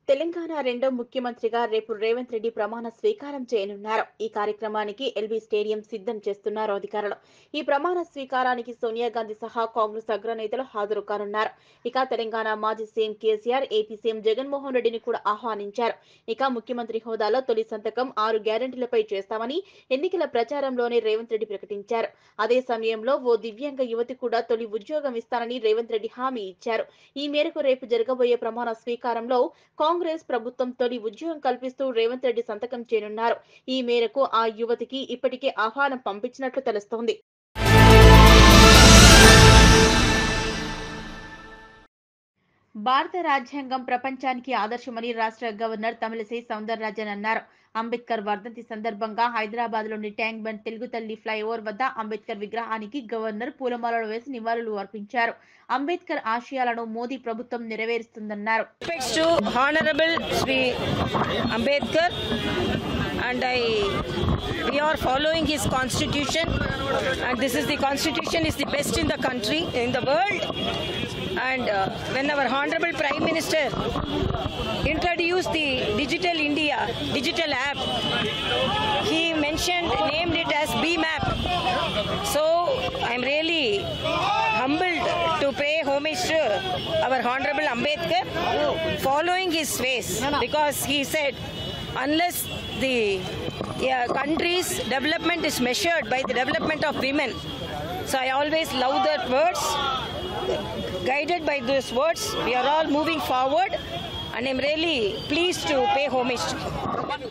తెలంగాణ రెండో ముఖ్యమంత్రిగా రేపు రేవంత్ రెడ్డి ప్రమాణ స్వీకారం చేయనున్నారు ఈ కార్యక్రమానికి ఎల్బీ స్టేడియం సిద్ధం చేస్తున్నారు అధికారులు ఈ ప్రమాణ స్వీకారానికి సోనియా గాంధీ సహా కాంగ్రెస్ అగ్రనేతలు హాజరు కానున్నారు ఇక తెలంగాణ మాజీ CM KCR AP CM Jaganmohan రెడ్డిని కూడా ఆహ్వానించారు ఇక ముఖ్యమంత్రి హోదాలో తొలి సంతకం ఆరు గ్యారెంటీలపై చేస్తామని ఎన్నికల ప్రచారంలోనే రేవంత్ రెడ్డి ప్రకటించారు అదే సమయంలో ఓ దివ్యాంగ యువతి కూడా తొలి ఉద్యోగం ఇస్తానని రేవంత్ రెడ్డి హామీ ఇచ్చారు ఈ మేరకు రేపు జరగబోయే ప్రమాణ స్వీకారంలో కాంగ్రెస్ ప్రభుత్వం తొలి ఉద్యోగం కల్పిస్తూ రేవంత్ రెడ్డి సంతకం చేయనున్నారు ఈ మేరకు ఆ యువతికి ఇప్పటికే ఆహ్వానం పంపించినట్లు తెలుస్తోంది భారత రాజ్యాంగం ప్రపంచానికి ఆదర్శమని రాష్ట్ర గవర్నర్ తమిళిసై సౌందరరాజన్ అన్నారు అంబేద్కర్ వర్ధంతి సందర్భంగా హైదరాబాద్ లోని ట్యాంక్ బండ్ తెలుగు తల్లి ఫ్లైఓవర్ వద్ద అంబేద్కర్ విగ్రహానికి గవర్నర్ పూలమాలలు వేసి నివాళులు అర్పించారు అంబేద్కర్ ఆశయాలను మోదీ ప్రభుత్వం నెరవేరుస్తుందన్నారు respects to Honorable Sri Ambedkar and I we are following his constitution and this is the constitution is the best in the country in the world and uh, when our honorable prime minister introduced the digital india digital app he mentioned named it as bmap so i'm really humbled to pay homage to our Honorable Ambedkar following his ways because he said, unless the yeah, country's development is measured by the development of women. So I always love that words. Guided by those words, we are all moving forward and I'm really pleased to pay homage to him.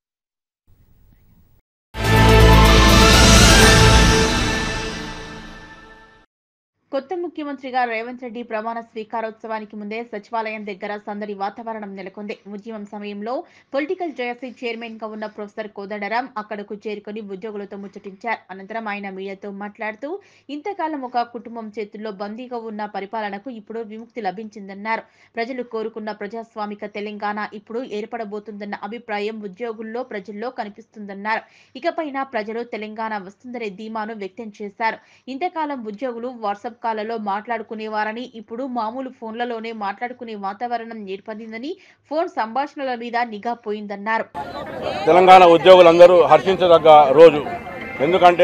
కొత్త ముఖ్యమంత్రిగా రేవంత్ రెడ్డి ప్రమాణ స్వీకారోత్సవానికి ముందే సచివాలయం దగ్గర సందడి వాతావరణం నెలకొంది ఉద్యమం సమయంలో పొలిటికల్ జేఏసీ చైర్మన్ గా ఉన్న ప్రొఫెసర్ కోదండరాం అక్కడకు చేరుకుని ఉద్యోగులతో ముచ్చటించారు అనంతరం ఆయన మీడియాతో మాట్లాడుతూ ఇంతకాలం ఒక కుటుంబం చేతుల్లో బందీగా ఉన్న పరిపాలనకు ఇప్పుడు విముక్తి లభించిందన్నారు ప్రజలు కోరుకున్న ప్రజాస్వామిక తెలంగాణ ఇప్పుడు ఏర్పడబోతుందన్న అభిప్రాయం ఉద్యోగుల్లో ప్రజల్లో కనిపిస్తుందన్నారు ఇకపైన ప్రజలు తెలంగాణ వస్తుందనే ధీమాను వ్యక్తం చేశారు ఇంతకాలం ఉద్యోగులు వాట్సాప్ కాలలో మాట్లాడుకునేవారని ఇప్పుడు మామూలు ఫోన్లలోనే మాట్లాడుకునే వాతావరణం ఏర్పడిందని ఫోన్ సంభాషణల మీద నిఘా పోయిందన్నారు తెలంగాణ ఉద్యోగులందరూ హర్షించదగ్గ రోజు ఎందుకంటే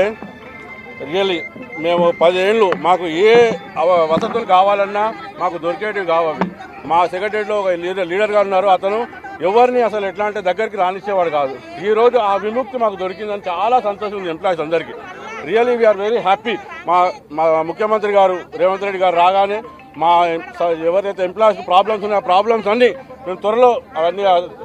రియల్లీ మేము పదేళ్ళు మాకు ఏ అవ- వసతులు కావాలన్నా మాకు దొరికేటివి కావాలి మా సెక్రటరీలో ఒక లీడర్ లీడర్ గారు ఉన్నారు అతను ఎవరిని అసలు ఎట్లా అంటే దగ్గరికి రానిచ్చేవాడు కాదు ఈ రోజు ఆ విముక్తి మాకు దొరికిందని చాలా సంతోషం ఉంది ఎంప్లాయీస్ అందరికీ రియల్లీ వీఆర్ వెరీ హ్యాపీ మా మా ముఖ్యమంత్రి గారు రేవంత్ రెడ్డి గారు రాగానే మా స- ఎవరైతే ఎంప్లాయీస్ ప్రాబ్లమ్స్ ఉన్నాయో ఆ ప్రాబ్లమ్స్ అన్ని మేము త్వరలో అవన్నీ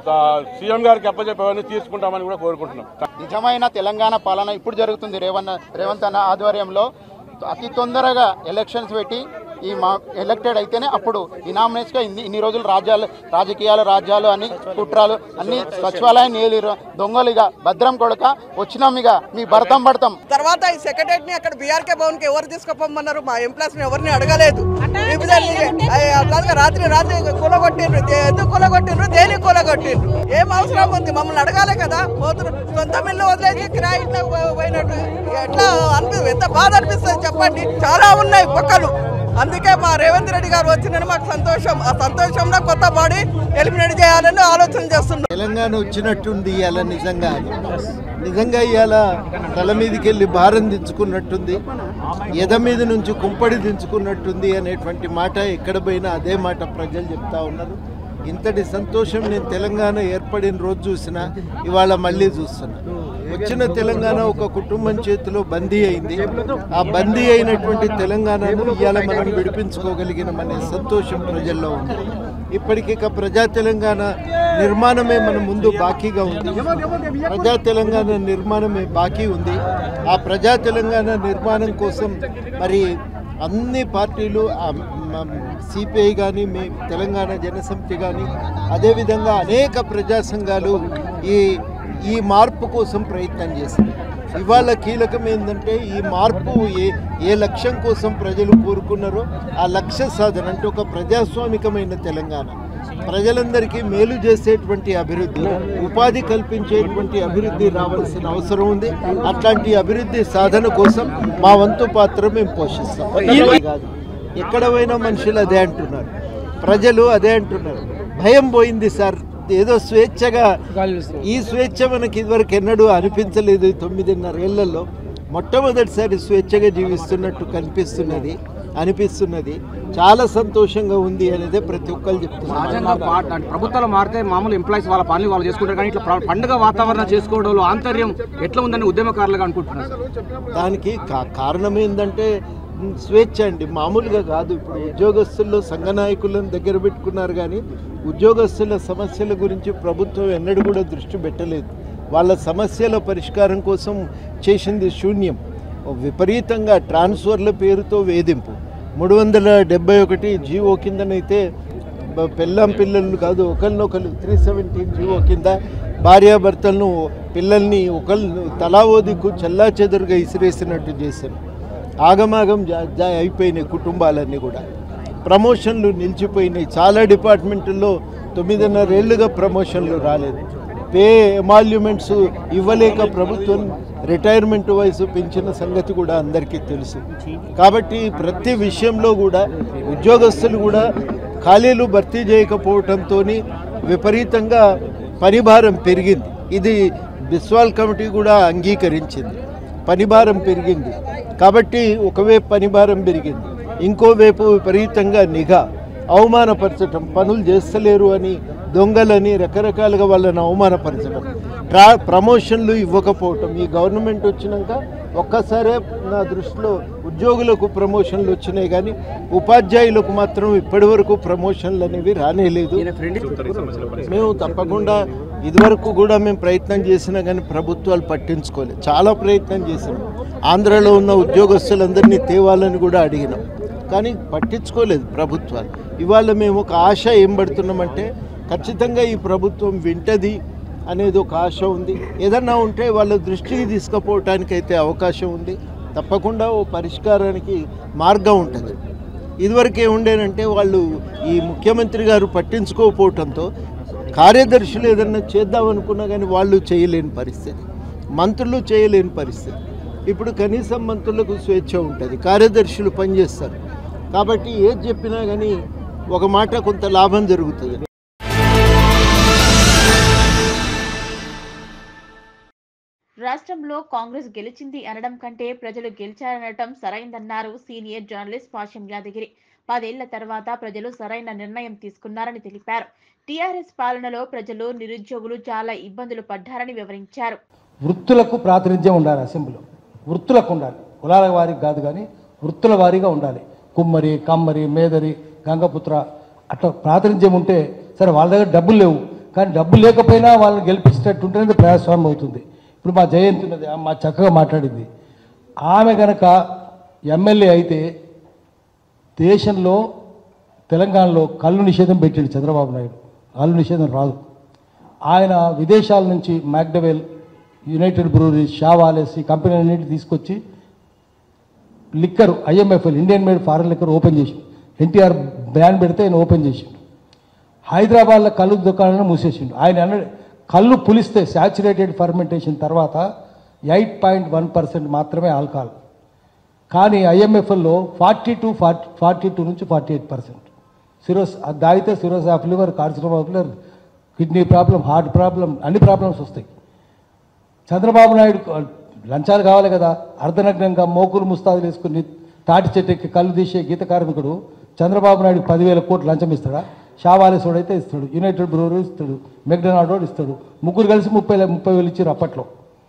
సీఎం గారికి అప్పచెప్పవన్నీ తీసుకుంటామని కూడా కోరుకుంటున్నాం నిజమైన తెలంగాణ పాలన ఇప్పుడు జరుగుతుంది రేవన్న రేవంత్ అన్న ఆధ్వర్యంలో అతి తొందరగా ఎలక్షన్స్ పెట్టి ఈ మా ఎలక్టెడ్ అయితేనే అప్పుడు ఇనామినేట్స్గా ఇన్ని ఇన్ని రోజులు రాజ్యాలు రాజకీయాలు రాజ్యాలు అన్ని కుట్రాలు అన్ని సచివాలయం ఏలిరు దొంగలుగా భద్రం కొడక వచ్చినాం ఇక మీ భర్తం పడతాం తర్వాత ఈ సెక్రటరీ ని అక్కడ బీఆర్కే భవన్ కి ఎవరు తీసుకుపోమన్నారు మా ఎంప్లాయీస్ ని ఎవరిని అడగలేదు విభజన అయ్య, అట్లాగే రాత్రి రాత్రి కూలగొట్టిండ్రు దే- ఎందుకు కూలగొట్టిండ్రు దేనికి కూలగొట్టిండ్రు ఏం అవసరం ఉంది మమ్మల్ని అడగాలి కదా పోతున్నారు సొంత మిల్లు వదిలేసి కిరాయి ఇంట్లో పో- పోయినట్టు ఎట్లా అనిపి ఎంత బాధ అనిపిస్తుంది చెప్పండి చాలా ఉన్నాయి పక్కలు అందుకే మా రేవంత్ రెడ్డి గారు వచ్చిందని మాకు సంతోషం ఆ సంతోషంలో కొత్త బాడీ ఎలిమినేట్ చేయాలని ఆలోచన చేస్తున్నాం తెలంగాణ వచ్చినట్టుంది ఇవాళ నిజంగా నిజంగా ఇవాళ తల మీదకి వెళ్ళి భారం దించుకున్నట్టుంది ఎద మీద నుంచి కుంపడి దించుకున్నట్టుంది అనేటువంటి మాట ఎక్కడ పోయినా అదే మాట ప్రజలు చెప్తా ఉన్నారు ఇంతటి సంతోషం నేను తెలంగాణ ఏర్పడిన రోజు చూసినా ఇవాళ మళ్ళీ చూస్తున్నా వచ్చిన తెలంగాణ ఒక కుటుంబం చేతిలో బందీ అయింది ఆ బందీ అయినటువంటి తెలంగాణను ఇవాళ మనం విడిపించుకోగలిగినమనే సంతోషం ప్రజల్లో ఉంది ఇప్పటికిక ప్రజా తెలంగాణ నిర్మాణమే మన ముందు బాకీగా ఉంది ప్రజా తెలంగాణ నిర్మాణమే బాకీ ఉంది ఆ ప్రజా తెలంగాణ నిర్మాణం కోసం మరి అన్ని పార్టీలు సిపిఐ కానీ మీ తెలంగాణ జనసమితి కానీ అదేవిధంగా అనేక ప్రజా సంఘాలు ఈ ఈ మార్పు కోసం ప్రయత్నం చేశారు ఇవాళ కీలకం ఏంటంటే ఈ మార్పు ఏ ఏ లక్ష్యం కోసం ప్రజలు కోరుకున్నారో ఆ లక్ష్య సాధన అంటే ఒక ప్రజాస్వామికమైన తెలంగాణ ప్రజలందరికీ మేలు చేసేటువంటి అభివృద్ధి ఉపాధి కల్పించేటువంటి అభివృద్ధి రావాల్సిన అవసరం ఉంది అట్లాంటి అభివృద్ధి సాధన కోసం మా వంతు పాత్ర మేము పోషిస్తాం కాదు ఎక్కడ పోయినా మనుషులు అదే అంటున్నారు ప్రజలు అదే అంటున్నారు భయం పోయింది సార్ ఏదో స్వేచ్ఛగా ఈ స్వేచ్ఛ మనకి ఇదివరకు ఎన్నడూ అనిపించలేదు ఈ తొమ్మిదిన్నర ఏళ్లలో మొట్టమొదటిసారి స్వేచ్ఛగా జీవిస్తున్నట్టు కనిపిస్తున్నది అనిపిస్తున్నది చాలా సంతోషంగా ఉంది అనేది ప్రతి ఒక్కరు చెప్తున్నారు సహజంగా పా- అంటే ప్రభుత్వాలు మారితే మామూలు ఎంప్లాయీస్ వాళ్ళ పనులు వాళ్ళు చేసుకుంటారు కానీ ఇట్లా ప్ర- పండుగ వాతావరణం చేసుకోవడంలో ఆంతర్యం ఎట్లా ఉందని ఉద్యమకారులుగా అనుకుంటున్నారు సార్ దానికి కా- కారణం ఏంటంటే మ్, స్వేచ్ఛ అండి మామూలుగా కాదు ఇప్పుడు ఉద్యోగస్తుల్లో సంఘ నాయకులను దగ్గర పెట్టుకున్నారు కానీ ఉద్యోగస్తుల సమస్యల గురించి ప్రభుత్వం ఎన్నడూ కూడా దృష్టి పెట్టలేదు వాళ్ళ సమస్యల పరిష్కారం కోసం చేసింది శూన్యం విపరీతంగా ట్రాన్స్ఫర్ల పేరుతో వేధింపు మూడు వందల డెబ్బై ఒకటి జీవో కిందనైతే బ- పెళ్ళాం పిల్లలు కాదు ఒకరినొకరు త్రీ సెవెంటీన్ జీవో కింద భార్యాభర్తలను పిల్లల్ని ఒకళ్ళు తలా ఓదికు చెల్లా చెదురుగా ఇసిరేసినట్టు చేశారు ఆగమాగం జా- జా- అయిపోయినాయి కుటుంబాలన్నీ కూడా ప్రమోషన్లు నిలిచిపోయినాయి చాలా డిపార్ట్మెంట్లో తొమ్మిదిన్నరేళ్లుగా ప్రమోషన్లు రాలేదు పే ఎమాల్యుమెంట్స్ ఇవ్వలేక ప్రభుత్వం రిటైర్మెంట్ వయసు పెంచిన సంగతి కూడా అందరికీ తెలుసు కాబట్టి ప్రతి విషయంలో కూడా ఉద్యోగస్తులు కూడా ఖాళీలు భర్తీ చేయకపోవడంతో విపరీతంగా పనిభారం పెరిగింది ఇది బిస్వాల్ కమిటీ కూడా అంగీకరించింది పనిభారం పెరిగింది కాబట్టి ఒకవైపు పనిభారం పెరిగింది ఇంకోవైపు విపరీతంగా నిఘా అవమానపరచటం పనులు చేస్తలేరు అని దొంగలని రకరకాలుగా వాళ్ళని అవమానపరచడం ట్రా ప్రమోషన్లు ఇవ్వకపోవటం ఈ గవర్నమెంట్ వచ్చినాక ఒక్కసారే నా దృష్టిలో ఉద్యోగులకు ప్రమోషన్లు వచ్చినాయి కానీ ఉపాధ్యాయులకు మాత్రం ఇప్పటివరకు ప్రమోషన్లు అనేవి రానేలేదు మేము తప్పకుండా ఇదివరకు కూడా మేము ప్రయత్నం చేసినా కానీ ప్రభుత్వాలు పట్టించుకోలేదు చాలా ప్రయత్నం చేసినాం ఆంధ్రాలో ఉన్న ఉద్యోగస్తులందరినీ తేవాలని కూడా అడిగినాం కానీ పట్టించుకోలేదు ప్రభుత్వాలు ఇవాళ మేము ఒక ఆశ ఏం పడుతున్నామంటే ఖచ్చితంగా ఈ ప్రభుత్వం వింటది అనేది ఒక ఆశ ఉంది ఏదన్నా ఉంటే వాళ్ళ దృష్టికి తీసుకుపోవటానికి అయితే అవకాశం ఉంది తప్పకుండా ఓ పరిష్కారానికి మార్గం ఉంటుంది ఇదివరకు ఏముండేనంటే వాళ్ళు ఈ ముఖ్యమంత్రి గారు పట్టించుకోకపోవటంతో కార్యదర్శులు ఏదన్నా చేద్దామనుకున్నా కానీ వాళ్ళు చేయలేని పరిస్థితి మంత్రులు చేయలేని పరిస్థితి ఇప్పుడు కనీసం మంత్రులకు స్వేచ్ఛ ఉంటుంది కార్యదర్శులు పనిచేస్తారు కాబట్టి ఏది చెప్పినా కానీ ఒక మాట కొంత లాభం జరుగుతుంది రాష్ట్రంలో కాంగ్రెస్ గెలిచింది అనడం కంటే ప్రజలు గెలిచారనటం సరైందన్నారు సీనియర్ జర్నలిస్ట్ పాషం యాదగిరి పదేళ్ల తర్వాత ప్రజలు సరైన నిర్ణయం తీసుకున్నారని తెలిపారు టీఆర్ఎస్ పాలనలో ప్రజలు నిరుద్యోగులు చాలా ఇబ్బందులు పడ్డారని వివరించారు వృత్తులకు ప్రాతినిధ్యం ఉండాలి అసెంబ్లీలో వృత్తులకు ఉండాలి కులాల వారికి కాదు కానీ వృత్తుల వారీగా ఉండాలి కుమ్మరి కమ్మరి మేదరి గంగపుత్ర అట్లా ప్రాతినిధ్యం ఉంటే సరే వాళ్ళ దగ్గర డబ్బులు లేవు కానీ డబ్బులు లేకపోయినా వాళ్ళని గెలిపించేటట్టు ఉంటేనే ప్రజాస్వామ్యం అవుతుంది ఇప్పుడు మా జయంతి ఉన్నది ఆమె మా చక్కగా మాట్లాడింది ఆమె గనక ఎమ్మెల్యే అయితే దేశంలో తెలంగాణలో కళ్ళు నిషేధం పెట్టాడు చంద్రబాబు నాయుడు కళ్ళు నిషేధం రాదు ఆయన విదేశాల నుంచి మ్యాక్డవెల్ యునైటెడ్ బ్రూవరీ షావాలెస్ ఈ కంపెనీలన్నింటి తీసుకొచ్చి liquor IMFL Indian made foreign liquor open చేసి ఎన్టీఆర్ బ్రాండ్ పెడితే ఆయన ఓపెన్ చేసిండు హైదరాబాద్లో కళ్ళు దుకాణాలను మూసేసిండు ఆయన అన్నాడు కళ్ళు పులిస్తే శాచురేటెడ్ ఫర్మెంటేషన్ తర్వాత ఎయిట్ పాయింట్ వన్ పర్సెంట్ మాత్రమే ఆల్కహాల్ కానీ ఐఎంఎఫ్ఎల్లో forty two forty forty two నుంచి ఫార్టీ ఎయిట్ పర్సెంట్ సిరోస్ అది తాగితే cirrhosis of liver carcinoma of liver kidney problem heart problem అన్ని ప్రాబ్లమ్స్ వస్తాయి చంద్రబాబు నాయుడు లంచాలు కావాలి కదా అర్ధనగ్నంగా మోకులు ముస్తాదులు వేసుకుని తాటి చెట్టుకి కళ్ళు తీసే గీత కార్మికుడు చంద్రబాబు నాయుడు పదివేల కోట్లు లంచం ఇస్తాడా షావాలేసోడు అయితే ఇస్తాడు యునైటెడ్ బ్రూవరీ ఇస్తాడు మెక్డొనాల్డ్ వాడు ఇస్తాడు ముగ్గురు కలిసి ముప్పై ముప్పై వేలు ఇచ్చారు అప్పట్లో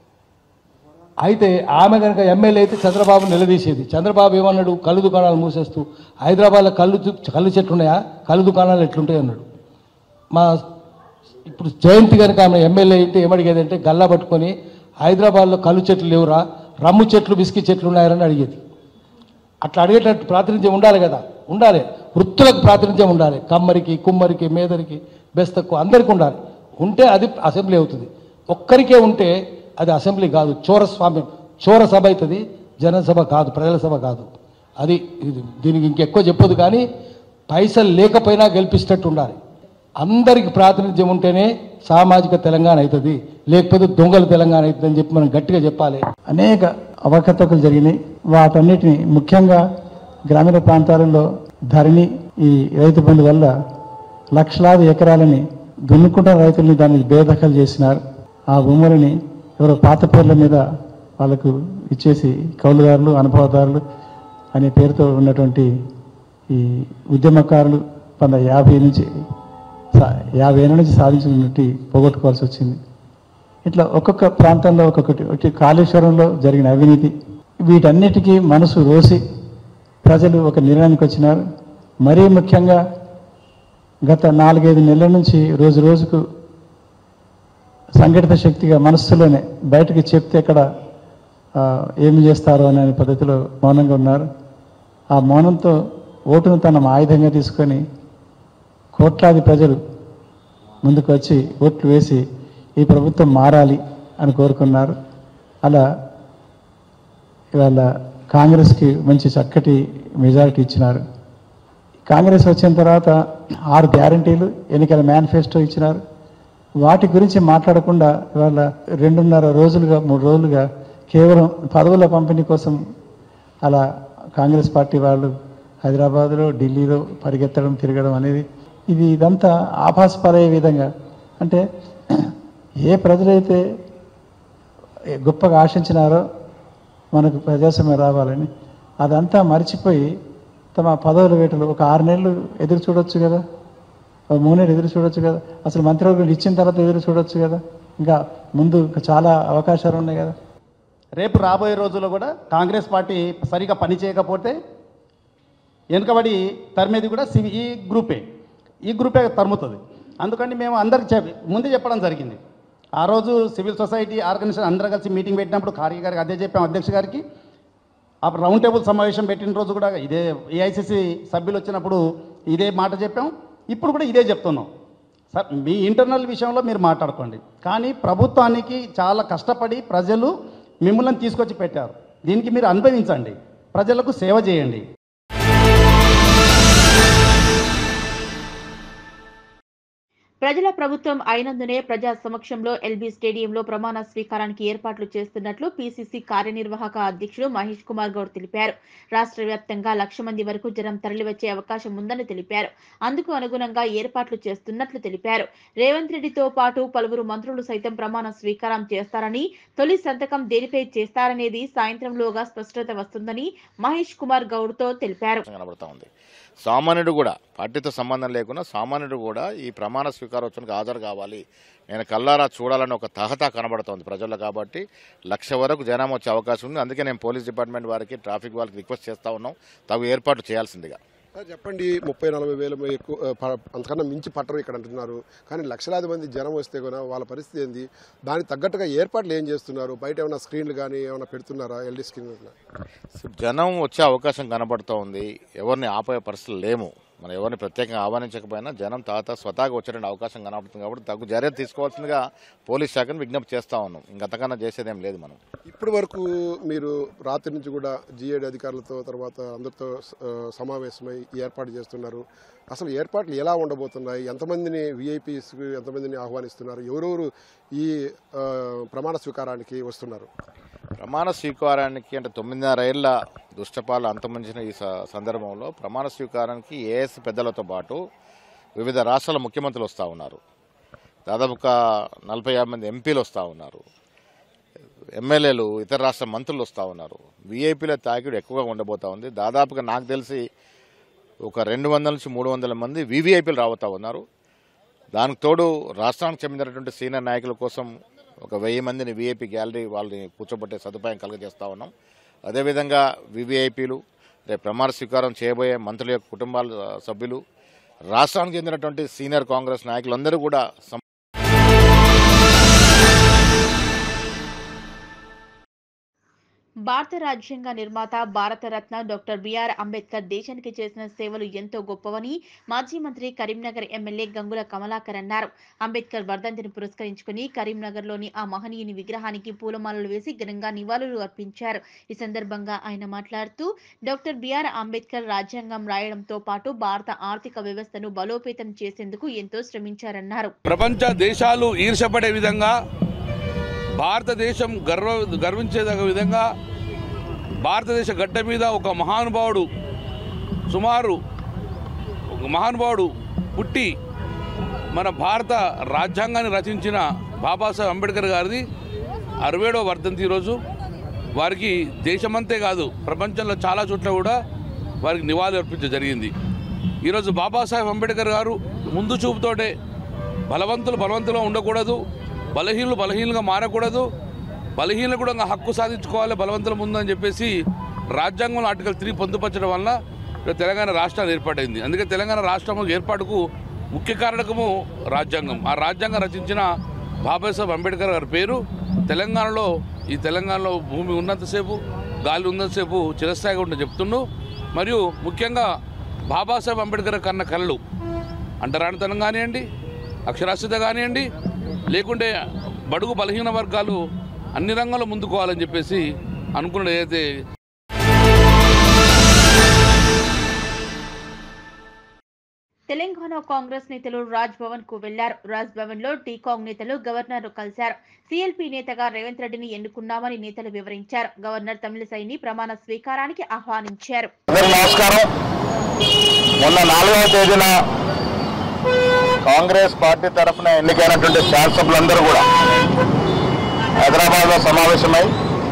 అయితే ఆమె కనుక ఎమ్మెల్యే అయితే చంద్రబాబు నిలదీసేది చంద్రబాబు ఏమన్నాడు కళ్ళు దుకాణాలు మూసేస్తూ హైదరాబాద్లో కళ్ళు చు- కళ్ళు చెట్లు ఉన్నాయా కళ్ళు దుకాణాలు ఎట్లుంటాయి అన్నాడు మా ఇప్పుడు జయంతి కనుక ఆమె ఎమ్మెల్యే అయితే ఏమడిగేదంటే గల్లా పట్టుకొని హైదరాబాద్లో కళ్ళు చెట్లు లేవురా రమ్ము చెట్లు బిస్కీ చెట్లు ఉన్నాయని అడిగేది అట్లా అడిగేటట్టు ప్రాతినిధ్యం ఉండాలి కదా ఉండాలి వృత్తులకు ప్రాతినిధ్యం ఉండాలి కమ్మరికి కుమ్మరికి మేదరికి బెస్తకు అందరికీ ఉండాలి ఉంటే అది అసెంబ్లీ అవుతుంది ఒక్కరికే ఉంటే అది అసెంబ్లీ కాదు చోరస్వామ్యం చోర సభ అవుతుంది జనసభ కాదు ప్రజల సభ కాదు అది ఇది దీనికి ఇంకెక్కువ చెప్పదు కానీ పైసలు లేకపోయినా గెలిపించేటట్టు ఉండాలి అందరికి ప్రాతినిధ్యం ఉంటేనే సామాజిక తెలంగాణ అవుతుంది లేకపోతే దొంగల తెలంగాణ అవుతుందని చెప్పి మనం గట్టిగా చెప్పాలి అనేక అవకతవకలు జరిగినాయి వాటన్నిటిని ముఖ్యంగా గ్రామీణ ప్రాంతాలలో ధరణి ఈ రైతు బంధు వల్ల లక్షలాది ఎకరాలని దున్నుకుంటున్న రైతుల్ని దాన్ని బేదఖలు చేసినారు ఆ భూములని ఎవరో పాత పేర్ల మీద వాళ్ళకు ఇచ్చేసి కౌలుదారులు అనుభవదారులు అనే పేరుతో ఉన్నటువంటి ఈ ఉద్యమకారులు పంద యాభై నుంచి సా- యాభై ఏళ్ళ నుంచి సాధించినట్టు పోగొట్టుకోవాల్సి వచ్చింది ఇట్లా ఒక్కొక్క ప్రాంతంలో ఒక్కొక్కటి ఒకటి కాళేశ్వరంలో జరిగిన అవినీతి వీటన్నిటికీ మనసు రోసి ప్రజలు ఒక నిర్ణయానికి వచ్చినారు మరీ ముఖ్యంగా గత నాలుగైదు నెలల నుంచి రోజు రోజుకు సంఘటిత శక్తిగా మనస్సులోనే బయటకు చెప్తే ఎక్కడ ఆ, ఏమి చేస్తారో అనే పద్ధతిలో మౌనంగా ఉన్నారు ఆ మౌనంతో ఓటును తన ఆయుధంగా తీసుకొని కోట్లాది ప్రజలు ముందుకు వచ్చి ఓట్లు వేసి ఈ ప్రభుత్వం మారాలి అని కోరుకున్నారు అలా ఇవాళ కాంగ్రెస్కి మంచి చక్కటి మెజారిటీ ఇచ్చినారు కాంగ్రెస్ వచ్చిన తర్వాత ఆరు గ్యారంటీలు ఎన్నికల మేనిఫెస్టో ఇచ్చినారు వాటి గురించి మాట్లాడకుండా ఇవాళ రెండున్నర రోజులుగా మూడు రోజులుగా కేవలం పదవుల పంపిణీ కోసం అలా కాంగ్రెస్ పార్టీ వాళ్ళు హైదరాబాద్లో ఢిల్లీలో పరిగెత్తడం తిరగడం అనేది ఇది ఇదంతా ఆభాసపడే విధంగా అంటే ఏ ప్రజలైతే గొప్పగా ఆశించినారో మనకు ప్రజాస్వామ్యం రావాలని అదంతా మర్చిపోయి తమ పదవుల వేటలు ఒక ఆరు నెలలు ఎదురు చూడొచ్చు కదా ఒక మూడు నెలలు ఎదురు చూడొచ్చు కదా అసలు మంత్రివర్గం ఇచ్చిన తర్వాత ఎదురు చూడొచ్చు కదా ఇంకా ముందు ఇంకా చాలా అవకాశాలు ఉన్నాయి కదా రేపు రాబోయే రోజుల్లో కూడా కాంగ్రెస్ పార్టీ సరిగా పని చేయకపోతే వెనుకబడి తరిమేది కూడా సివి ఈ గ్రూపే ఈ గ్రూపే తరుముతుంది అందుకని మేము అందరికి చెప్ ముందే చెప్పడం జరిగింది ఆ రోజు సివిల్ సొసైటీ ఆర్గనైజేషన్ అందరూ కలిసి మీటింగ్ పెట్టినప్పుడు కార్య గారికి అదే చెప్పాం అధ్యక్ష గారికి ఆ రౌండ్ టేబుల్ సమావేశం పెట్టిన రోజు కూడా ఇదే ఏఐసిసి సభ్యులు వచ్చినప్పుడు ఇదే మాట చెప్పాం ఇప్పుడు కూడా ఇదే చెప్తున్నాం సార్ మీ ఇంటర్నల్ విషయంలో మీరు మాట్లాడుకోండి కానీ ప్రభుత్వానికి చాలా కష్టపడి ప్రజలు మిమ్మల్ని తీసుకొచ్చి పెట్టారు దీనికి మీరు అనుభవించండి ప్రజలకు సేవ చేయండి ప్రజల ప్రభుత్వం అయినందునే ప్రజా సమక్షంలో ఎల్బీ స్టేడియంలో ప్రమాణ స్వీకారానికి ఏర్పాట్లు చేస్తున్నట్లు పీసీసీ కార్యనిర్వాహక అధ్యక్షుడు మహేష్ కుమార్ గౌడ్ తెలిపారు రాష్ట్ర వ్యాప్తంగా లక్ష మంది వరకు జనం తరలివచ్చే అవకాశం ఉందని తెలిపారు అందుకు అనుగుణంగా ఏర్పాట్లు చేస్తున్నట్లు తెలిపారు రేవంత్ రెడ్డితో పాటు పలువురు మంత్రులు సైతం ప్రమాణ స్వీకారం చేస్తారని తొలి సంతకం దేనిపై చేస్తారనేది సాయంత్రంలోగా స్పష్టత వస్తుందని మహేష్ కుమార్ గౌడ్తో తెలిపారు కనబడతా ఉంది సామాన్యుడు కూడా పార్టీతో సంబంధం లేకుండా సామాన్యుడు కూడా ఈ ప్రమాణ స్వీకారోత్సవానికి హాజరు కావాలి నేను కల్లారా చూడాలని ఒక తహత కనబడుతోంది ప్రజల్లో కాబట్టి లక్ష వరకు జనం వచ్చే అవకాశం ఉంది అందుకే నేను పోలీస్ డిపార్ట్మెంట్ వారికి ట్రాఫిక్ వాళ్ళకి రిక్వెస్ట్ చేస్తా ఉన్నాం తగు ఏర్పాటు చేయాల్సిందిగా సార్ చెప్పండి ముప్పై నలభై వేలు ఎక్కువ ఆ, ప- అంతకన్నా మించి పట్టరు ఇక్కడ అంటున్నారు కానీ లక్షలాది మంది జనం వస్తే కూడా వాళ్ళ పరిస్థితి ఏంది దానికి తగ్గట్టుగా ఏర్పాట్లు ఏం చేస్తున్నారు బయట ఏమైనా స్క్రీన్లు కానీ ఏమైనా పెడుతున్నారా ఎల్ఈడి స్క్రీన్ జనం వచ్చే అవకాశం కనబడుతూ ఉంది ఎవరిని ఆపే పరిస్థితులు లేము మనం ఎవరిని ప్రత్యేకంగా ఆహ్వానించకపోయినా జనం తాత స్వతహాగా వచ్చేటువంటి అవకాశం కనబడుతుంది కాబట్టి తగు చర్య తీసుకోవాల్సిందిగా పోలీస్ శాఖను విజ్ఞప్తి చేస్తా ఉన్నాం ఇంకంతకన్నా చేసేదేం లేదు మనం ఇప్పటి వరకు మీరు రాత్రి నుంచి కూడా జిఏడి అధికారులతో తర్వాత అందరితో ఆ, సమావేశమై ఈ ఏర్పాటు చేస్తున్నారు అసలు ఏర్పాట్లు ఎలా ఉండబోతున్నాయి ఎంతమందిని విఐపీస్ ఎంతమందిని ఆహ్వానిస్తున్నారు ఎవరెవరు ఈ ఆ, ప్రమాణ స్వీకారానికి వస్తున్నారు ప్రమాణ స్వీకారానికి అంటే తొమ్మిదిన్నర ఏళ్ల దుష్టపాలు అంతమంచిన ఈ స- సందర్భంలో ప్రమాణ స్వీకారానికి ఏఎస్ పెద్దలతో పాటు వివిధ రాష్ట్రాల ముఖ్యమంత్రులు వస్తూ ఉన్నారు దాదాపుగా నలభై యాభై మంది ఎంపీలు వస్తూ ఉన్నారు ఎమ్మెల్యేలు ఇతర రాష్ట్ర మంత్రులు వస్తూ ఉన్నారు వీఐపీల తాకిడి ఎక్కువగా ఉండబోతా ఉంది దాదాపుగా నాకు తెలిసి ఒక రెండు వందల నుంచి మూడు వందల మంది వీవీఐపీలు రాబోతా ఉన్నారు దానికి తోడు రాష్ట్రానికి చెందినటువంటి సీనియర్ నాయకుల కోసం ఒక వెయ్యి మందిని వీఐపీ గ్యాలరీ వాళ్ళని కూర్చోబెట్టే సదుపాయం కలుగజేస్తా ఉన్నాం అదేవిధంగా వివిఐపీలు రేపు ప్రమాణ స్వీకారం చేయబోయే మంత్రుల యొక్క కుటుంబాల ఆ, సభ్యులు రాష్ట్రానికి చెందినటువంటి సీనియర్ కాంగ్రెస్ నాయకులందరూ కూడా సం- భారత రాజ్యాంగ నిర్మాత భారతరత్న డాక్టర్ బిఆర్ అంబేద్కర్ దేశానికి చేసిన సేవలు ఎంతో గొప్పవని మాజీ మంత్రి కరీంనగర్ ఎమ్మెల్యే గంగుల కమలాకర్ అన్నారు అంబేద్కర్ వర్ధంతిని పురస్కరించుకుని కరీంనగర్లోని ఆ మహనీయుని విగ్రహానికి పూలమాలలు వేసి ఘనంగా నివాళులు అర్పించారు ఈ సందర్భంగా ఆయన మాట్లాడుతూ డాక్టర్ బిఆర్ అంబేద్కర్ రాజ్యాంగం రాయడంతో పాటు భారత ఆర్థిక వ్యవస్థను బలోపేతం చేసేందుకు ఎంతో శ్రమించారన్నారు ప్రపంచ దేశాలు ఈర్షపడే విధంగా భారతదేశం గర్వ గర్వించేదగ్గ విధంగా భారతదేశ గడ్డ మీద ఒక మహానుభావుడు సుమారు ఒక మహానుభావుడు పుట్టి మన భారత రాజ్యాంగాన్ని రచించిన బాబాసాహెబ్ అంబేద్కర్ గారిది అరవేడో వర్ధంతి ఈరోజు వారికి దేశమంతే కాదు ప్రపంచంలో చాలా చోట్ల కూడా వారికి నివాళులు అర్పించడం జరిగింది ఈరోజు బాబాసాహెబ్ అంబేద్కర్ గారు ముందు చూపుతోటే బలవంతులు బలవంతులుగా ఉండకూడదు బలహీనులు బలహీనంగా మారకూడదు బలహీనలు కూడా ఇంకా హక్కు సాధించుకోవాలి బలవంతుల ముందు అని చెప్పేసి రాజ్యాంగంలో ఆర్టికల్ త్రీ పొందుపరచడం వల్ల ఇక్కడ తెలంగాణ రాష్ట్రాన్ని ఏర్పాటైంది అందుకే తెలంగాణ రాష్ట్రం ఏర్పాటుకు ముఖ్య కారణకము రాజ్యాంగం ఆ రాజ్యాంగం రచించిన బాబాసాహెబ్ అంబేద్కర్ గారి పేరు తెలంగాణలో ఈ తెలంగాణలో భూమి ఉన్నంతసేపు గాలి ఉన్నంతసేపు చిరస్థాయిగా ఉంటే చెప్తుండు మరియు ముఖ్యంగా బాబాసాహెబ్ అంబేద్కర్ కన్న కళలు అంటరానితనం కానివ్వండి అక్షరాస్యత కానివ్వండి లేకుంటే బడుగు బలహీన వర్గాలు అన్ని రంగాల్లో ముందుకోవాలని చెప్పేసి అనుకున్నది ఏదైతే తెలంగాణ కాంగ్రెస్ నేతలు రాజ్ భవన్ కు వెళ్లారు రాజ్ భవన్ లో టీకాంగ్ నేతలు గవర్నర్ కలిశారు సీఎల్పీ నేతగా రేవంత్ రెడ్డిని ఎన్నుకున్నామని నేతలు వివరించారు గవర్నర్ తమిళసైని ప్రమాణ స్వీకారానికి ఆహ్వానించారు అందరికీ నమస్కారం మొన్న నాలుగవ తేదీన కాంగ్రెస్ పార్టీ తరఫున ఎన్నికైనటువంటి శాసనసభ్యులందరూ కూడా హైదరాబాద్లో సమావేశమై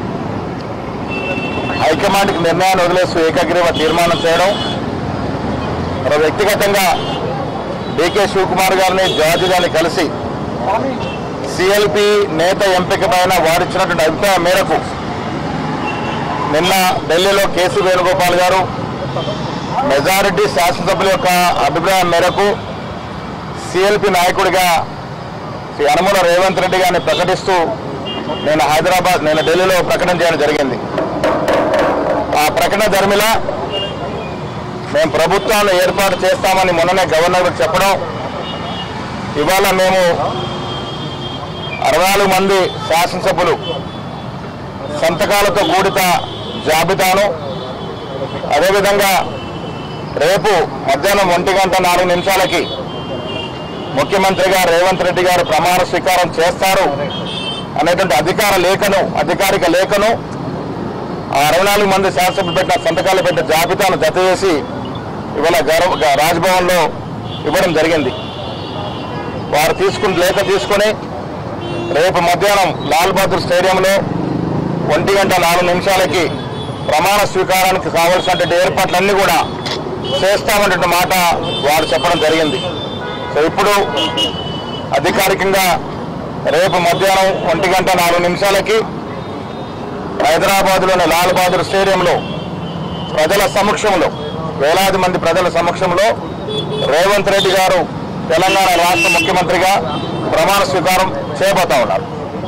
హైకమాండ్కి నిర్ణయాన్ని వదిలేస్తూ ఏకగ్రీవ తీర్మానం చేయడం మరి వ్యక్తిగతంగా డికే శివకుమార్ గారిని జార్జి గారిని కలిసి సిఎల్పి నేత ఎంపిక పైన వారిచ్చినటువంటి అభిప్రాయం మేరకు నిన్న ఢిల్లీలో కేసీ వేణుగోపాల్ గారు మెజారిటీ శాసనసభ్యుల యొక్క అభిప్రాయం మేరకు సిఎల్పి నాయకుడిగా శ్రీ యనమల రేవంత్ రెడ్డి గారిని ప్రకటిస్తూ నేను హైదరాబాద్ నేను ఢిల్లీలో ప్రకటన చేయడం జరిగింది ఆ ప్రకటన ధర్మిలా మేము ప్రభుత్వాన్ని ఏర్పాటు చేస్తామని మొన్ననే గవర్నర్ చెప్పడం ఇవాళ మేము అరవై నాలుగు మంది శాసనసభ్యులు సంతకాలతో కూడిత జాబితాను అదేవిధంగా రేపు మధ్యాహ్నం ఒంటి గంట నాలుగు నిమిషాలకి ముఖ్యమంత్రిగా రేవంత్ రెడ్డి గారు ప్రమాణ స్వీకారం చేస్తారు అనేటువంటి అధికార లేఖను అధికారిక లేఖను ఆ అరవై నాలుగు మంది శాసనసభ్యులు పెట్టిన సంతకాలు పెట్టిన జాబితాను జత చేసి ఇవాళ గౌరవ గ- రాజ్భవన్లో ఇవ్వడం జరిగింది వారు తీసుకుని లేఖ తీసుకొని రేపు మధ్యాహ్నం లాల్ బహదూర్ స్టేడియంలో ఒంటి గంట నాలుగు నిమిషాలకి ప్రమాణ స్వీకారానికి కావలసినటువంటి ఏర్పాట్లన్నీ కూడా చేస్తామన్నటువంటి మాట వారు చెప్పడం జరిగింది సో ఇప్పుడు అధికారికంగా రేపు మధ్యాహ్నం ఒంటి గంట నాలుగు నిమిషాలకి హైదరాబాద్లోని లాల్ బహదూర్ స్టేడియంలో ప్రజల సమక్షంలో వేలాది మంది ప్రజల సమక్షంలో రేవంత్ రెడ్డి గారు తెలంగాణ రాష్ట్ర ముఖ్యమంత్రిగా ప్రమాణ స్వీకారం చేయబోతా ఉన్నారు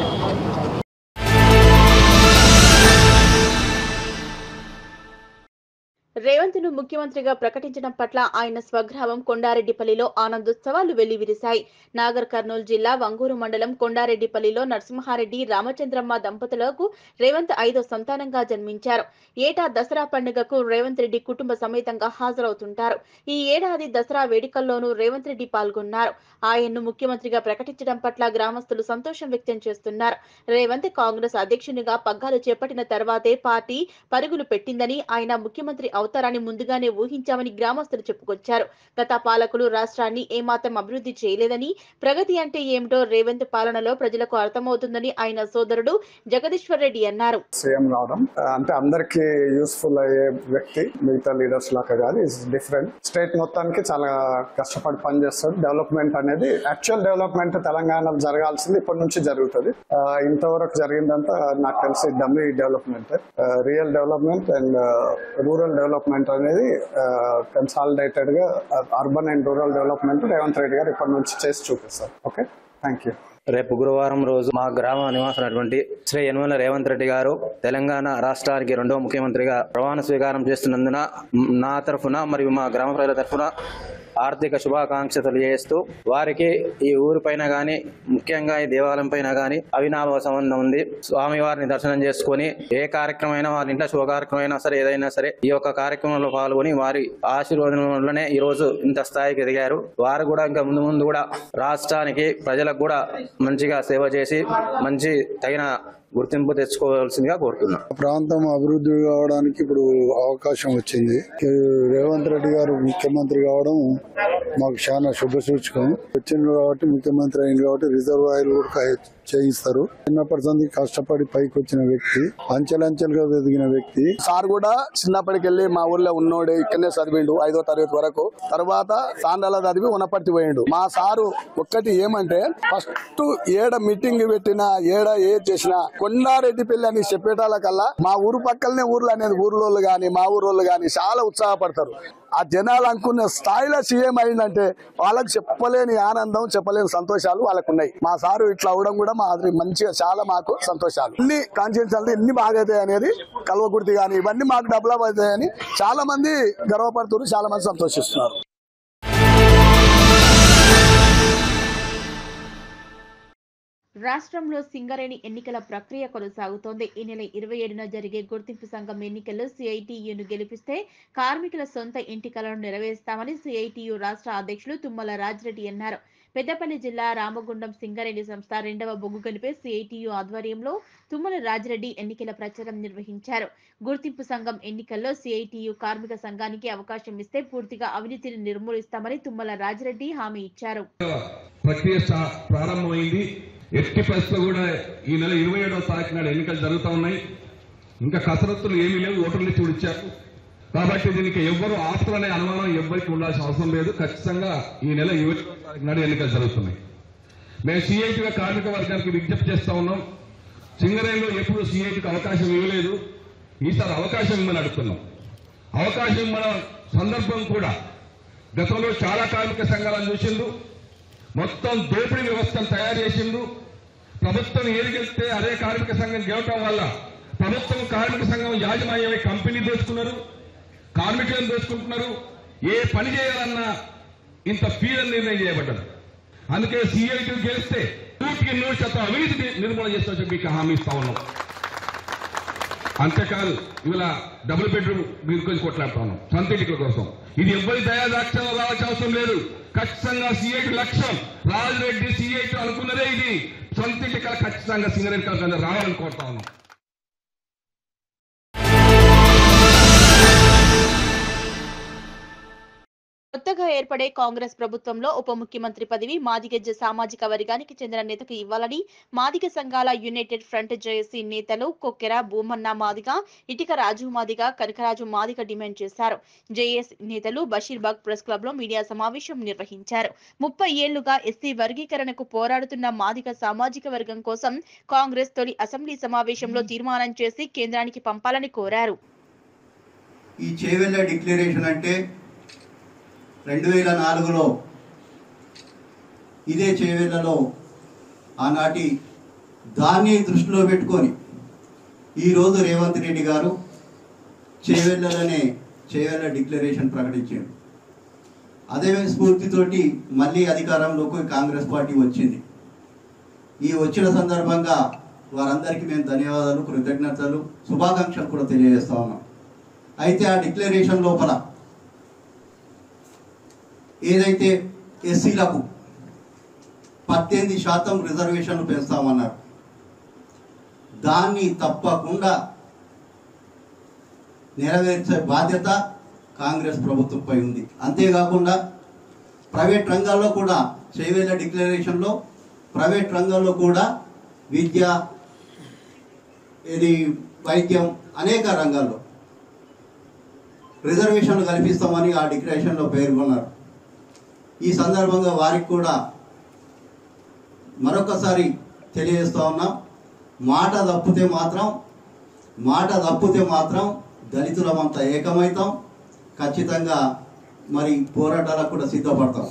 రేవంత్ ను ముఖ్యమంత్రిగా ప్రకటించడం పట్ల ఆయన స్వగ్రామం కొండారెడ్డిపల్లిలో ఆనందోత్సవాలు వెల్లివిరిశాయి నాగర్ కర్నూలు జిల్లా వంగూరు మండలం కొండారెడ్డిపల్లిలో నరసింహారెడ్డి రామచంద్రమ్మ దంపతులకు రేవంత్ ఐదో సంతానంగా జన్మించారు ఏటా దసరా పండుగకు రేవంత్ రెడ్డి కుటుంబ సమేతంగా హాజరవుతుంటారు ఈ ఏడాది దసరా వేడుకల్లోనూ రేవంత్ రెడ్డి పాల్గొన్నారు ఆయన్ను ముఖ్యమంత్రిగా ప్రకటించడం పట్ల గ్రామస్తులు సంతోషం వ్యక్తం చేస్తున్నారు రేవంత్ కాంగ్రెస్ అధ్యక్షునిగా పగ్గాలు చేపట్టిన తర్వాతే పార్టీ పరుగులు పెట్టిందని ఆయన ముఖ్యమంత్రి అవుతారని ముందుగానే ఊహించామని గ్రామస్తులు చెప్పుకొచ్చారు గత పాలకులు రాష్ట్రాన్ని ఏమాత్రం అభివృద్ధి చేయలేదని ప్రగతి అంటే ఏమిటో రేవంత్ పాలనలో ప్రజలకు అర్థమవుతుందని ఆయన సోదరుడు జగదీశ్వర్ రెడ్డి అన్నారు సీఎం కావడం అంటే అందరికి యూస్ఫుల్ అయ్యే వ్యక్తి మిగతా లీడర్స్ లాగా కాదు ఇస్ డిఫరెంట్ స్టేట్ మొత్తానికి చాలా కష్టపడి పనిచేస్తాడు డెవలప్మెంట్ అనేది యాక్చువల్ డెవలప్మెంట్ తెలంగాణలో జరగాల్సింది ఇప్పటి నుంచి జరుగుతుంది ఆ, ఇంతవరకు జరిగిందంతా నాకు తెలిసి dummy development real development and rural development అనేది కన్సాలిడేటెడ్ గా urban and rural development Revanth Reddy గారు ఇప్పటి నుంచి చేసి చూపిస్తారు ఓకే థ్యాంక్ యూ రేపు గురువారం రోజు మా గ్రామ నివాసమైనటువంటి శ్రీ యనమల రేవంత్ రెడ్డి గారు తెలంగాణ రాష్ట్రానికి రెండవ ముఖ్యమంత్రిగా ప్రమాణ స్వీకారం చేస్తున్నందున మ్, నా తరఫున మరియు మా గ్రామ ప్రజల తరఫున ఆర్థిక శుభాకాంక్షలు తెలియజేస్తూ వారికి ఈ ఊరి పైన గాని ముఖ్యంగా ఈ దేవాలయం పైన గాని అవినాభావ సంబంధం ఉంది స్వామి వారిని దర్శనం చేసుకొని ఏ కార్యక్రమం అయినా వారి ఇంట్లో శుభ కార్యక్రమం అయినా సరే ఏదైనా సరే ఈ యొక్క కార్యక్రమంలో పాల్గొని వారి ఆశీర్వాదం వల్లనే ఈ రోజు ఇంత స్థాయికి ఎదిగారు వారు కూడా ఇంకా ముందు ముందు కూడా రాష్ట్రానికి ప్రజలకు కూడా మంచిగా సేవ చేసి మంచి తగిన గుర్తింపు తెచ్చుకోవాల్సిందిగా కోరుతున్నాను ప్రాంతం అభివృద్ధి కావడానికి ఇప్పుడు అవకాశం వచ్చింది రేవంత్ రెడ్డి గారు ముఖ్యమంత్రి కావడం మాకు చాలా శుభ సూచకం వచ్చింది కాబట్టి ముఖ్యమంత్రి అయింది కాబట్టి రిజర్వాయర్లు కూడా కా- చేయిస్తారు చిన్నప్పటి సంది కష్టపడి పైకి వచ్చిన వ్యక్తి అంచెలంచెలుగా ఎదిగిన వ్యక్తి సార్ కూడా చిన్నప్పటికెళ్ళి మా ఊర్లో ఉన్నోడే ఇక్కడనే చదివిండు ఐదో తరగతి వరకు తర్వాత సాండ్రాల చదివి ఉన్నపట్టి పోయిండు మా సారు ఒక్కటి ఏమంటే ఫస్ట్ ఏడ మీటింగ్ పెట్టినా ఏడ ఏది చేసినా కొండారెడ్డి పెళ్లి అని చెప్పేటాల కల్లా మా ఊరు పక్కలనే ఊర్లు అనేది ఊర్లోళ్ళు గాని మా ఊరోళ్ళు గాని చాలా ఉత్సాహపడతారు ఆ జనాలు అనుకున్న స్థాయిలో సీఎం అయిందంటే వాళ్ళకి చెప్పలేని ఆనందం చెప్పలేని సంతోషాలు వాళ్ళకు ఉన్నాయి మా సారు ఇట్లా అవడం కూడా మా మంచిగా చాలా మాకు సంతోషాలు ఇన్ని కాన్షియన్స్ అంటే ఎన్ని బాగా అవుతాయి అనేది కల్వకుర్తి కానీ ఇవన్నీ మాకు డెవలప్ అవుతాయని చాలా మంది గర్వపడుతున్నారు చాలా మంది సంతోషిస్తున్నారు రాష్ట్రంలో సింగరేణి ఎన్నికల ప్రక్రియ కొనసాగుతోంది ఈ నెల ఇరవై ఏడున జరిగే గుర్తింపు సంఘం ఎన్నికల్లో సిఐటియును గెలిపిస్తే కార్మికుల సొంత ఇంటికలను నెరవేరుస్తామని సిఐటియు రాష్ట్ర అధ్యక్షులు తుమ్మల రాజిరెడ్డి అన్నారు పెద్దపల్లి జిల్లా రామగుండం సింగరేణి సంస్థ రెండవ బొగ్గు గనిపై సిఐటియు ఆధ్వర్యంలో తుమ్మల రాజిరెడ్డి ఎన్నికల ప్రచారం నిర్వహించారు గుర్తింపు సంఘం ఎన్నికల్లో సిఐటియు కార్మిక సంఘానికి అవకాశం ఇస్తే పూర్తిగా అవినీతిని నిర్మూలిస్తామని తుమ్మల రాజిరెడ్డి హామీ ఇచ్చారు ప్రక్రియ స్టా- ప్రారంభమైంది ఎట్టి పరిస్థితుల్లో కూడా ఈ నెల ఇరవై ఏడవ తారీఖు నాడు ఎన్నికలు జరుగుతూ ఉన్నాయి ఇంకా కసరత్తులు ఏమీ లేవు ఓటర్లు ఇచ్చి ఇచ్చారు కాబట్టి దీనికి ఎవ్వరు ఆపుతారనే అనుమానం ఎవ్వరికి ఉండాల్సిన అవసరం లేదు ఖచ్చితంగా ఈ నెల ఇరవై ఏడవ తారీఖు నాడు ఎన్నికలు జరుగుతున్నాయి మేము సిఐటిగా కార్మిక వర్గానికి విజ్ఞప్తి చేస్తా ఉన్నాం సింగరేణిలో ఎప్పుడు సిఐటికి అవకాశం ఇవ్వలేదు ఈసారి అవకాశం ఇవ్వమని అడుగుతున్నాం అవకాశం ఇవ్వమన సందర్భం కూడా గతంలో చాలా కార్మిక సంఘాలను చూసిండు మొత్తం దోపిడీ వ్యవస్థను తయారు చేసిండు ప్రభుత్వం ఏదిగెళ్తే అదే కార్మిక సంఘం గెలవటం వల్ల ప్రభుత్వం కార్మిక సంఘం యాజమాన్యమై కంపెనీ దోచుకున్నారు కార్మికులను దోచుకుంటున్నారు ఏ పని చేయాలన్నా ఇంత ఫీజు నిర్ణయం చేయబడ్డది అందుకే సిఐటి గెలిస్తే నూటికి నూరు శాతం అవినీతి నిర్మూలన చేస్తామని మీకు హామీ ఇస్తా ఉన్నాం అంతేకాదు ఇవాళ డబుల్ బెడ్రూమ్ గురించి కొట్లాడుతా ఉన్నాం సొంత ఇంటికల కోసం ఇది ఎవ్వరి దయాదాక్షలో రావాల్సిన అవసరం లేదు ఖచ్చితంగా సిఐటి లక్ష్యం రాజరెడ్డి సిఐటి అనుకున్నదే ఇది సొంత ఇంటికల ఖచ్చితంగా సింగరేణి కలిసి రావాలని కోరుతా ఉన్నాం కొత్తగా ఏర్పడే కాంగ్రెస్ ప్రభుత్వంలో ఉప ముఖ్యమంత్రి పదవి మాదిగజ్జ సామాజిక వర్గానికి చెందిన నేతకు ఇవ్వాలని మాదిగ సంఘాల యునైటెడ్ ఫ్రంట్ జేఏసీ నేతలు కొక్కెర భూమన్న మాదిగ ఇటిక రాజు మాదిగ కనకరాజు మాదిగ డిమాండ్ చేశారు జేఏసీ నేతలు బషీర్బాగ్ ప్రెస్ క్లబ్ లో మీడియా సమావేశం నిర్వహించారు ముప్పై ఏళ్లుగా ఎస్సీ వర్గీకరణకు పోరాడుతున్న మాదిగ సామాజిక వర్గం కోసం కాంగ్రెస్ తొలి అసెంబ్లీ సమావేశంలో తీర్మానం చేసి కేంద్రానికి పంపాలని కోరారు ఈ చేవెళ్ళ డిక్లరేషన్ అంటే రెండు వేల నాలుగులో ఇదే చేవెళ్ళలో ఆనాటి దాన్ని దృష్టిలో పెట్టుకొని ఈరోజు రేవంత్ రెడ్డి గారు చేవెళ్ళలోనే చేవెళ్ళ డిక్లరేషన్ ప్రకటించాడు అదే స్ఫూర్తితోటి మళ్ళీ అధికారంలోకి కాంగ్రెస్ పార్టీ వచ్చింది ఈ వచ్చిన సందర్భంగా వారందరికీ మేము ధన్యవాదాలు కృతజ్ఞతలు శుభాకాంక్షలు కూడా తెలియజేస్తా ఉన్నాం అయితే ఆ డిక్లరేషన్ లోపల ఏదైతే ఎస్సీలకు పద్దెనిమిది శాతం రిజర్వేషన్లు పెంచుతామన్నారు దాన్ని తప్పకుండా నెరవేర్చే బాధ్యత కాంగ్రెస్ ప్రభుత్వంపై ఉంది అంతేకాకుండా ప్రైవేట్ రంగాల్లో కూడా చేవేళ్ళ డిక్లరేషన్లో ప్రైవేట్ రంగంలో కూడా విద్య ఇది వైద్యం అనేక రంగాల్లో రిజర్వేషన్లు కల్పిస్తామని ఆ డిక్లరేషన్లో పేర్కొన్నారు ఈ సందర్భంగా వారికి కూడా మరొకసారి తెలియజేస్తా ఉన్నాం మాట తప్పితే మాత్రం మాట తప్పితే మాత్రం దళితులమంతా ఏకమవుతాం ఖచ్చితంగా మరి పోరాటాలకు కూడా సిద్ధపడతాం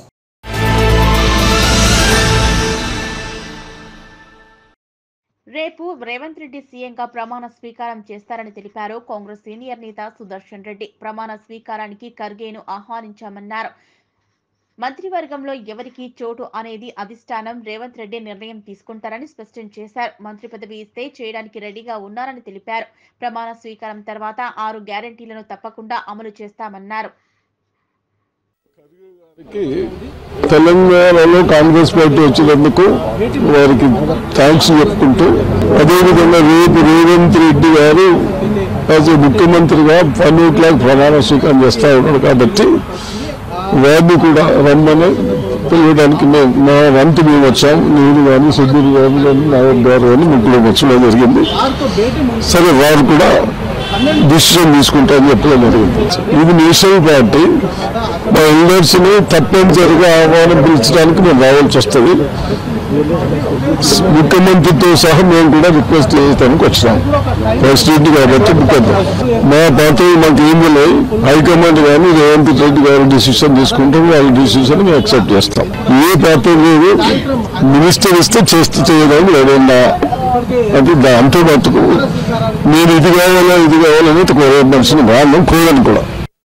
రేపు రేవంత్ రెడ్డి సీఎంగా ప్రమాణ స్వీకారం చేస్తారని తెలిపారు కాంగ్రెస్ సీనియర్ నేత సుదర్శన్ రెడ్డి ప్రమాణ స్వీకారానికి ఖర్గేను ఆహ్వానించామన్నారు మంత్రివర్గంలో ఎవరికి చోటు అనేది అధిష్టానం రేవంత్ రెడ్డి నిర్ణయం తీసుకుంటారని స్పష్టం చేశారు మంత్రి పదవి ఇస్తే చేయడానికి రెడీగా ఉన్నారని తెలిపారు ప్రమాణ స్వీకారం తర్వాత ఆరు గ్యారంటీలను తప్పకుండా అమలు చేస్తామన్నారు ఖర్గే గారు తెలంగాణలో కాంగ్రెస్ పార్టీ వచ్చినందుకు వారికి థ్యాంక్స్ చెప్పుకుంటూ అదేవిధంగా రేపు రేవంత్ రెడ్డి గారు యాజ్ ఏ ముఖ్యమంత్రిగా వన్ ఓ క్లాక్ ప్రమాణ స్వీకారం చేస్తా ఉన్నాడు కాబట్టి వారిని కూడా రమ్మని పిలవడానికి మేము మా వంతు మేము వచ్చాం నేను కానీ సుధీర్ గారు కానీ నాయక్ గారు కానీ ముగ్గురు వచ్చడం జరిగింది సరే వారు కూడా డిసిషన్ తీసుకుంటారని చెప్పడం జరిగింది ఇది నేషనల్ పార్టీ మా ఎల్డర్స్ ని తప్పనిసరిగా ఆహ్వానం పిలిచడానికి మేము రావాల్సి వస్తుంది ముఖ్యమంత్రితో సహా మేము కూడా రిక్వెస్ట్ చేయడానికి వచ్చినాం ప్రెసిడెంట్ కాబట్టి ముఖ్యమంత్రి మా పార్టీ మాకు ఏం తెలియదు హైకమాండ్ కానీ రేవంత్ రెడ్డి గారు డిసిషన్ తీసుకుంటాం వాళ్ళ డిసిషన్ మేము యాక్సెప్ట్ చేస్తాం ఏ పార్టీ లేదు మినిస్టర్ ఇస్తే చేస్తే చేయడానికి ఏదైనా అది దాంతో మటుకు నేను ఇది కావాలా ఇది కావాలని కోరే మనిషిని వాళ్ళు కోరను కూడా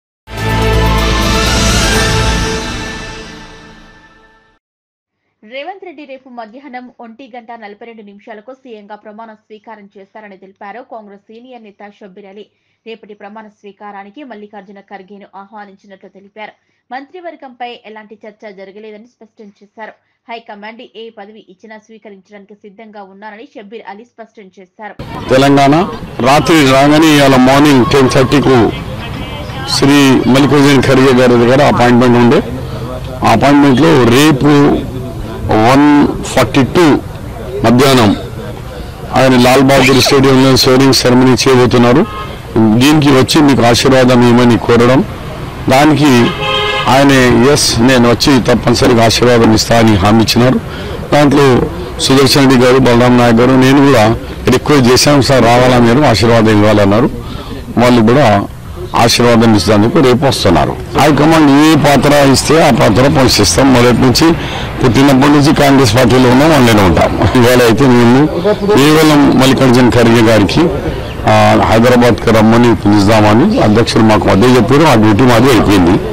రేవంత్ రెడ్డి రేపు మధ్యాహ్నం ఒంటి గంట నలభై రెండు నిమిషాలకు సీఎంగా ప్రమాణ స్వీకారం చేస్తారని తెలిపారు కాంగ్రెస్ సీనియర్ నేత షబ్బీర్ అలీ రేపటి ప్రమాణ స్వీకారానికి మల్లికార్జున ఖర్గేను ఆహ్వానించినట్లు తెలిపారు మంత్రివర్గంపై ఎలాంటి చర్చ జరగలేదని స్పష్టం చేశారు హైకమాండ్ ఏ పదవి ఇచ్చినా స్వీకరించడానికి సిద్ధంగా ఉన్నారని షబ్బీర్ అలీ స్పష్టం చేశారు తెలంగాణ రాత్రి రాగానే ఇవాళ మార్నింగ్ టెన్ థర్టీకు శ్రీ మల్లికార్జున ఖర్గే గారి దగ్గర అపాయింట్మెంట్ ఉండే ఆ అపాయింట్మెంట్లో రేపు వన్ ఫార్టీ టూ మధ్యాహ్నం ఆయన లాల్ బహదూర్ స్టేడియంలో స్వేరింగ్ సెరమనీ చేయబోతున్నారు దీనికి వచ్చి మీకు ఆశీర్వాదం ఇవ్వమని కోరడం దానికి ఆయన ఎస్ నేను వచ్చి తప్పనిసరిగా ఆశీర్వాదం ఇస్తా అని హామీ ఇచ్చినారు దాంట్లో సుదర్శన్ రెడ్డి గారు బలరాం నాయక్ గారు నేను కూడా రిక్వెస్ట్ చేశాం సార్ రావాలా మీరు ఆశీర్వాదం ఇవ్వాలన్నారు వాళ్ళు కూడా ఆశీర్వాదం ఇస్తేందుకు రేపు వస్తున్నారు హైకమాండ్ ఏ పాత్ర ఇస్తే ఆ పాత్ర పోషిస్తాం మొదటి నుంచి పుట్టినప్పటి నుంచి కాంగ్రెస్ పార్టీలో ఉన్నాం వాళ్ళనే ఉంటాం ఇవాళ అయితే మేము కేవలం మల్లికార్జున ఖర్గే గారికి ఆ, హైదరాబాద్కి రమ్మని పిలుస్తామని అధ్యక్షులు మాకు అదే చెప్పారు ఆ డ్యూటీ మాది అయిపోయింది